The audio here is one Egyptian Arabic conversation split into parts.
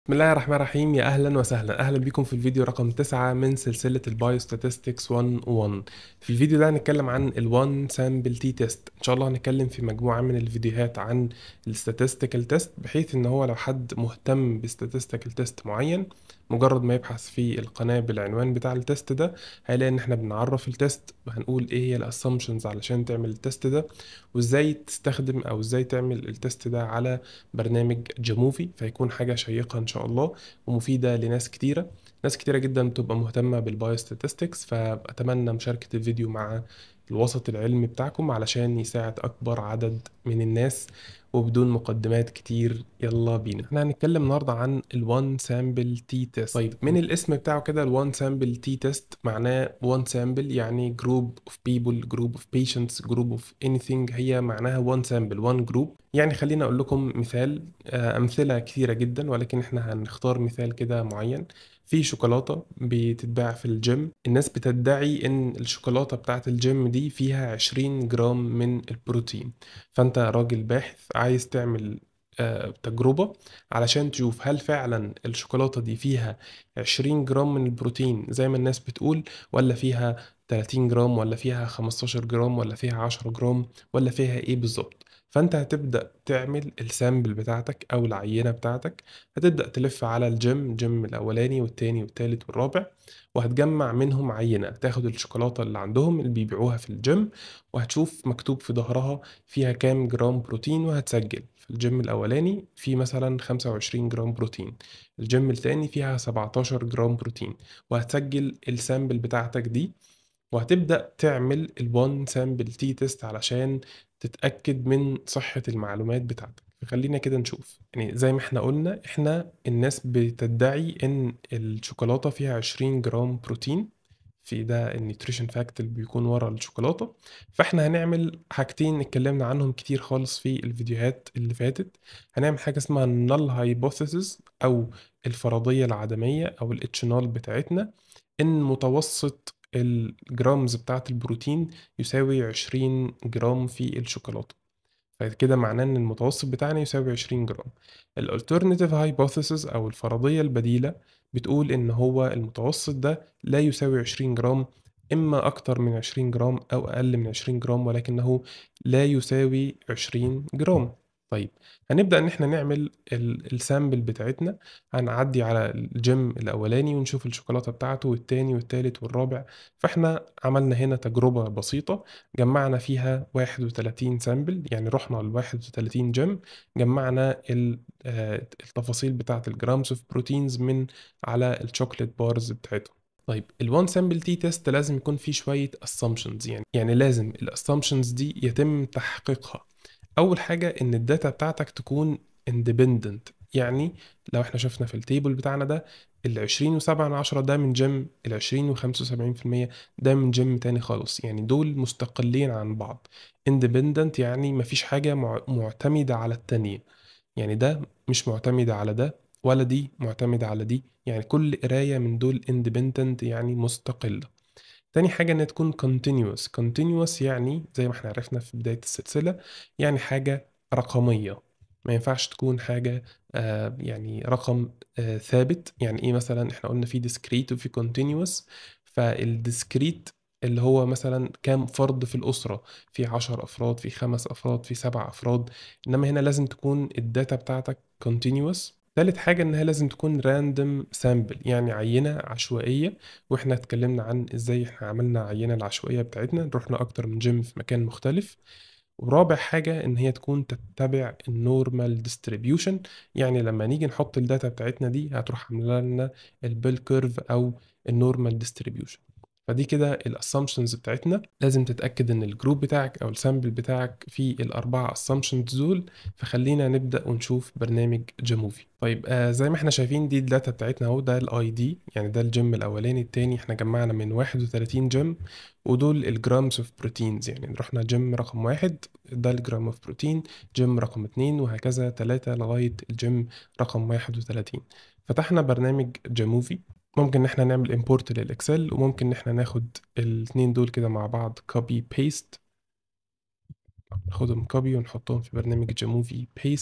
بسم الله الرحمن الرحيم يا اهلا وسهلا اهلا بكم في الفيديو رقم 9 من سلسله البايو ستاتستكس 101 في الفيديو ده هنتكلم عن ال1 سامبل تي تيست ان شاء الله هنتكلم في مجموعه من الفيديوهات عن الستاتستيكال تيست بحيث ان هو لو حد مهتم بستاتستيكال تيست معين مجرد ما يبحث في القناه بالعنوان بتاع التيست ده هيلاقي ان احنا بنعرف التيست هنقول ايه هي الاسامبشنز علشان تعمل التيست ده وازاي تستخدم او ازاي تعمل التيست ده على برنامج جاموفي فيكون حاجه شيقه ان شاء الله ومفيده لناس كتيره ناس كتيره جدا بتبقى مهتمه بالبايوستاتستكس فاتمنى مشاركه الفيديو مع الوسط العلمي بتاعكم علشان يساعد اكبر عدد من الناس وبدون مقدمات كتير يلا بينا احنا هنتكلم النهارده عن ال1 سامبل تي تيست طيب من الاسم بتاعه كده ال1 سامبل تي تيست معناه 1 سامبل يعني جروب اوف بيبل جروب اوف بيشنتس جروب اوف anything هي معناها 1 سامبل 1 جروب يعني خلينا اقول لكم مثال آه، امثله كثيره جدا ولكن احنا هنختار مثال كده معين في شوكولاتة بتتباع في الجيم الناس بتدعي ان الشوكولاتة بتاعت الجيم دي فيها 20 جرام من البروتين فانت راجل باحث عايز تعمل آه، تجربة علشان تشوف هل فعلا الشوكولاتة دي فيها 20 جرام من البروتين زي ما الناس بتقول ولا فيها 30 جرام ولا فيها 15 جرام ولا فيها 10 جرام ولا فيها ايه بالظبط فانت هتبدأ تعمل السامبل بتاعتك او العينة بتاعتك هتبدأ تلف على الجيم الجيم الاولاني والتاني والتالت والرابع وهتجمع منهم عينة تاخد الشوكولاتة اللي عندهم اللي بيبيعوها في الجيم وهتشوف مكتوب في ظهرها فيها كام جرام بروتين وهتسجل في الجيم الأولاني في مثلا 25 جرام بروتين الجيم التاني فيها 17 جرام بروتين وهتسجل السامبل بتاعتك دي وهتبدأ تعمل ال1 سامبل تي تيست علشان تتأكد من صحة المعلومات بتاعتك فخلينا كده نشوف يعني زي ما احنا قلنا احنا الناس بتدعي ان الشوكولاتة فيها 20 جرام بروتين في ده النيوتريشن فاكت اللي بيكون ورا الشوكولاتة فاحنا هنعمل حاجتين اتكلمنا عنهم كتير خالص في الفيديوهات اللي فاتت هنعمل حاجة اسمها null hypothesis او الفرضية العدمية او الاتش نال بتاعتنا ان متوسط الجرامز بتاعت البروتين يساوي 20 جرام في الشوكولاتة فكده معناه ان المتوسط بتاعنا يساوي 20 جرام الالترناتيف هايبوثيسز او الفرضية البديلة بتقول ان هو المتوسط ده لا يساوي 20 جرام اما اكتر من 20 جرام او اقل من 20 جرام ولكنه لا يساوي 20 جرام طيب هنبدأ إن إحنا نعمل ال- السامبل بتاعتنا هنعدي على الجيم الأولاني ونشوف الشوكولاتة بتاعته والتاني والتالت والرابع فإحنا عملنا هنا تجربة بسيطة جمعنا فيها 31 سامبل يعني رحنا ل 31 جيم جمعنا ال- آه، التفاصيل بتاعة الجرامز اوف بروتينز من على الشوكليت بارز بتاعتهم طيب ال1 سامبل تي تيست لازم يكون فيه شوية assumptions يعني يعني لازم الاسامبشنز دي يتم تحقيقها اول حاجه ان الداتا بتاعتك تكون independent يعني لو احنا شفنا في التيبل بتاعنا ده ال 20 و7 من عشرة ده من جيم ال 20 و75% ده من جيم تاني خالص يعني دول مستقلين عن بعض independent يعني مفيش حاجة مع- معتمدة على التانية يعني ده مش معتمدة على ده ولا دي معتمدة على دي يعني كل قراية من دول independent يعني مستقلة تاني حاجة إنها تكون continuous continuous يعني زي ما احنا عرفنا في بداية السلسلة يعني حاجة رقمية ما ينفعش تكون حاجة آه يعني رقم آه ثابت يعني إيه مثلا احنا قلنا في discrete وفي continuous فالديسكريت اللي هو مثلا كام فرد في الأسرة في عشر أفراد في خمس أفراد في سبع أفراد إنما هنا لازم تكون الداتا بتاعتك continuous تالت حاجة إنها لازم تكون random sample يعني عينة عشوائية واحنا اتكلمنا عن ازاي احنا عملنا عينة العشوائية بتاعتنا رحنا اكتر من جيم في مكان مختلف ورابع حاجة ان هي تكون تتبع النورمال ديستريبيوشن يعني لما نيجي نحط الداتا بتاعتنا دي هتروح عاملة لنا البيل كيرف او النورمال ديستريبيوشن فدي كده الاسامبشنز بتاعتنا لازم تتاكد ان الجروب بتاعك او السامبل بتاعك فيه الاربعه اسامبشنز دول فخلينا نبدا ونشوف برنامج جاموفي طيب آه زي ما احنا شايفين دي الداتا بتاعتنا اهو ده الاي دي يعني ده الجيم الاولاني التاني احنا جمعنا من 31 جيم ودول الجرامز اوف بروتينز يعني رحنا جيم رقم واحد ده الجرام اوف بروتين جيم رقم اتنين وهكذا تلاتة لغاية الجيم رقم 31 فتحنا برنامج جاموفي ممكن ان احنا نعمل امبورت للاكسل وممكن ان احنا ناخد الاتنين دول كده مع بعض كوبي بيست ناخدهم كوبي ونحطهم في برنامج جاموفي بيست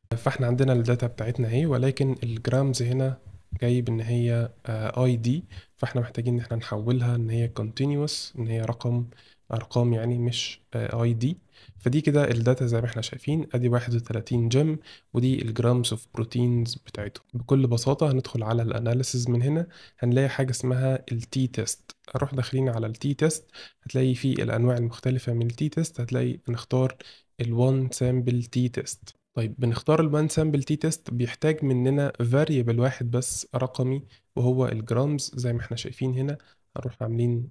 فاحنا عندنا الداتا بتاعتنا اهي ولكن الجرامز هنا جايب ان هي اي دي فاحنا محتاجين ان احنا نحولها ان هي continuous ان هي رقم ارقام يعني مش اي دي فدي كده الداتا زي ما احنا شايفين ادي 31 جيم ودي الجرامز اوف بروتينز بتاعتهم بكل بساطة هندخل على الاناليسز من هنا هنلاقي حاجة اسمها التي تيست اروح داخلين على التي تيست هتلاقي فيه الانواع المختلفة من التي تيست هتلاقي نختار ال1 sample t test طيب بنختار ال one sample t test بيحتاج مننا variable واحد بس رقمي وهو الجرامز زي ما احنا شايفين هنا هنروح عاملين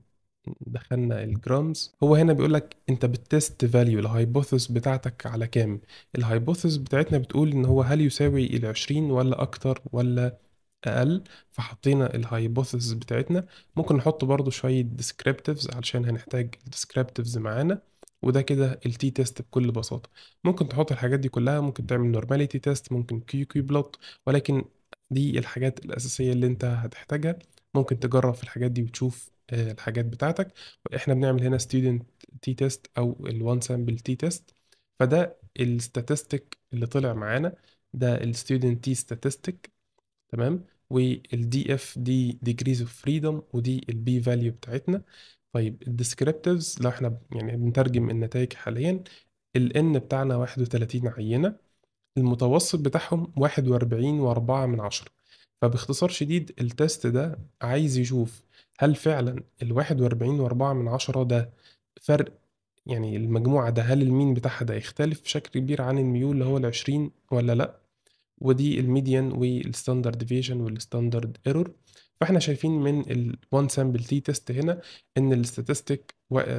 دخلنا الجرامز هو هنا بيقول لك انت بتست فاليو الهايبوثيس بتاعتك على كام الهايبوثيس بتاعتنا بتقول ان هو هل يساوي ال 20 ولا اكتر ولا اقل فحطينا الهايبوثيس بتاعتنا ممكن نحط برضو شوية descriptives علشان هنحتاج descriptives معانا وده كده التي تيست بكل بساطة ممكن تحط الحاجات دي كلها ممكن تعمل نورماليتي تيست ممكن كيو كيو بلوت ولكن دي الحاجات الأساسية اللي انت هتحتاجها ممكن تجرب في الحاجات دي وتشوف آه، الحاجات بتاعتك احنا بنعمل هنا student t test او ال one sample t test فده الستاتستيك اللي طلع معانا ده ال student t statistic تمام والدي اف دي degrees of freedom ودي البي فاليو بتاعتنا طيب الديسكريبتيفز لو احنا ب- يعني بنترجم النتائج حاليا ال n بتاعنا 31 عينة المتوسط بتاعهم 41 وأربعة من عشرة فباختصار شديد التست ده عايز يشوف هل فعلا ال 41 وأربعة من عشرة ده فرق يعني المجموعة ده هل المين بتاعها ده يختلف بشكل كبير عن الميول اللي هو ال 20 ولا لأ ودي الميديان والستاندرد ديفيشن والستاندرد ايرور فاحنا شايفين من ال one sample t test هنا ان الستاتستيك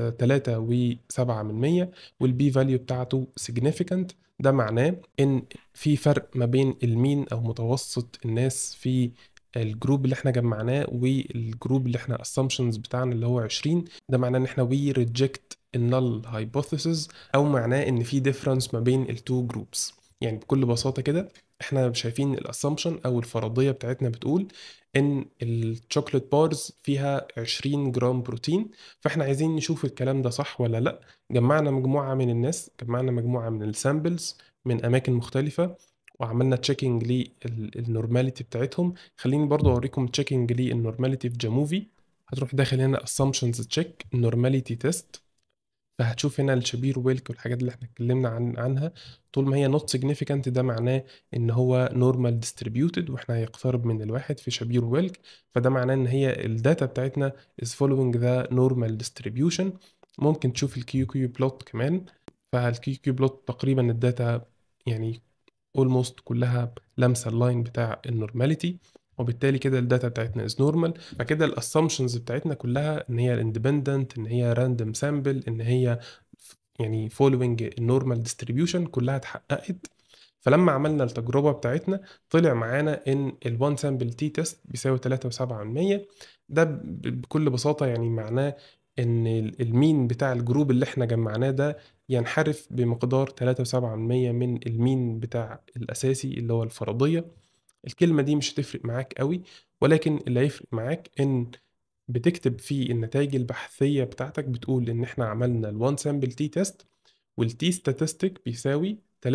3 و7 من 100 والبي فاليو بتاعته significant ده معناه ان في فرق ما بين المين او متوسط الناس في الجروب اللي احنا جمعناه والجروب اللي احنا assumptions بتاعنا اللي هو 20 ده معناه ان احنا we reject النل hypothesis او معناه ان في difference ما بين التو جروبس يعني بكل بساطة كده احنا شايفين الاسامبشن او الفرضيه بتاعتنا بتقول ان الشوكليت بارز فيها 20 جرام بروتين فاحنا عايزين نشوف الكلام ده صح ولا لا جمعنا مجموعه من الناس جمعنا مجموعه من السامبلز من اماكن مختلفه وعملنا تشيكينج للنورماليتي بتاعتهم خليني برضو اوريكم تشيكينج للنورماليتي في جاموفي هتروح داخل هنا assumptions check normality test فهتشوف هنا الشبير ويلك والحاجات اللي احنا اتكلمنا عن عنها طول ما هي not significant ده معناه ان هو normal distributed واحنا هيقترب من الواحد في شبير ويلك فده معناه ان هي الداتا بتاعتنا is following the normal distribution ممكن تشوف الكيو كيو بلوت كمان فالكيو كيو بلوت تقريبا الداتا يعني almost كلها لامسه اللاين بتاع النورماليتي وبالتالي كده الداتا بتاعتنا از نورمال فكده الاسامبشنز بتاعتنا كلها ان هي اندبندنت ان هي راندوم سامبل ان هي ف- يعني فولوينج النورمال ديستريبيوشن كلها اتحققت فلما عملنا التجربة بتاعتنا طلع معانا ان ال1 sample t test بيساوي 3.7% ده ب- بكل بساطة يعني معناه ان ال- المين بتاع الجروب اللي احنا جمعناه ده ينحرف بمقدار 3.7% من المين بتاع الاساسي اللي هو الفرضية الكلمة دي مش هتفرق معاك قوي ولكن اللي هيفرق معاك ان بتكتب في النتائج البحثية بتاعتك بتقول ان احنا عملنا ال one sample t test والتي statistic بيساوي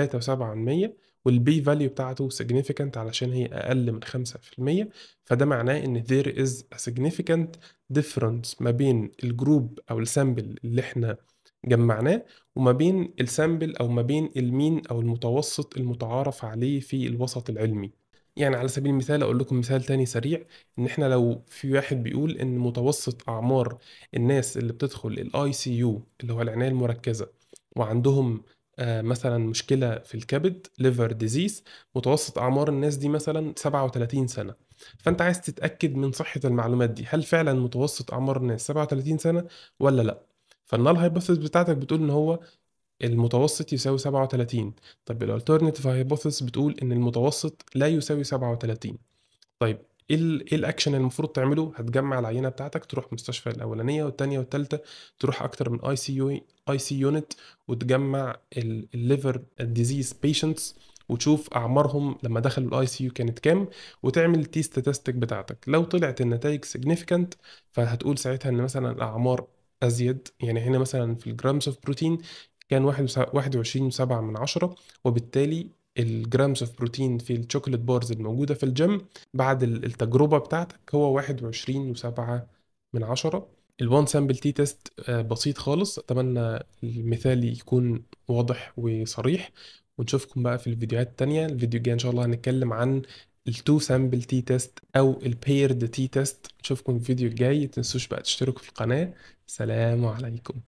3.7% والبي فاليو بتاعته significant علشان هي اقل من 5% فده معناه ان there is a significant difference ما بين الجروب او السامبل اللي احنا جمعناه وما بين السامبل او ما بين المين او المتوسط المتعارف عليه في الوسط العلمي يعني على سبيل المثال اقول لكم مثال تاني سريع ان احنا لو في واحد بيقول ان متوسط اعمار الناس اللي بتدخل الاي سي يو اللي هو العنايه المركزه وعندهم آه، مثلا مشكله في الكبد ليفر ديزيز متوسط اعمار الناس دي مثلا 37 سنه فانت عايز تتاكد من صحه المعلومات دي هل فعلا متوسط اعمار الناس 37 سنه ولا لا فالنال هايبوثيس بتاعتك بتقول ان هو المتوسط يساوي 37 طب الالترناتيف هايبوثيس بتقول ان المتوسط لا يساوي 37 طيب ايه ال- ايه الاكشن اللي المفروض تعمله هتجمع العينه بتاعتك تروح المستشفى الاولانيه والثانيه والثالثه تروح اكتر من اي سي يو اي سي يونت وتجمع الليفر ديزيز بيشنتس وتشوف اعمارهم لما دخلوا الاي سي يو كانت كام وتعمل تي ستاتستيك بتاعتك لو طلعت النتائج significant فهتقول ساعتها ان مثلا الاعمار ازيد يعني هنا مثلا في الجرامز اوف بروتين كان 21.7 من عشرة وبالتالي الجرامز اوف بروتين في الشوكولات بارز الموجودة في الجيم بعد ال- التجربة بتاعتك هو واحد وعشرين وسبعة من عشرة الوان سامبل تي تيست بسيط خالص أتمنى المثال يكون واضح وصريح ونشوفكم بقى في الفيديوهات التانية الفيديو الجاي إن شاء الله هنتكلم عن التو سامبل تي تيست أو البيرد تي تيست نشوفكم في الفيديو الجاي متنسوش بقى تشتركوا في القناة سلام عليكم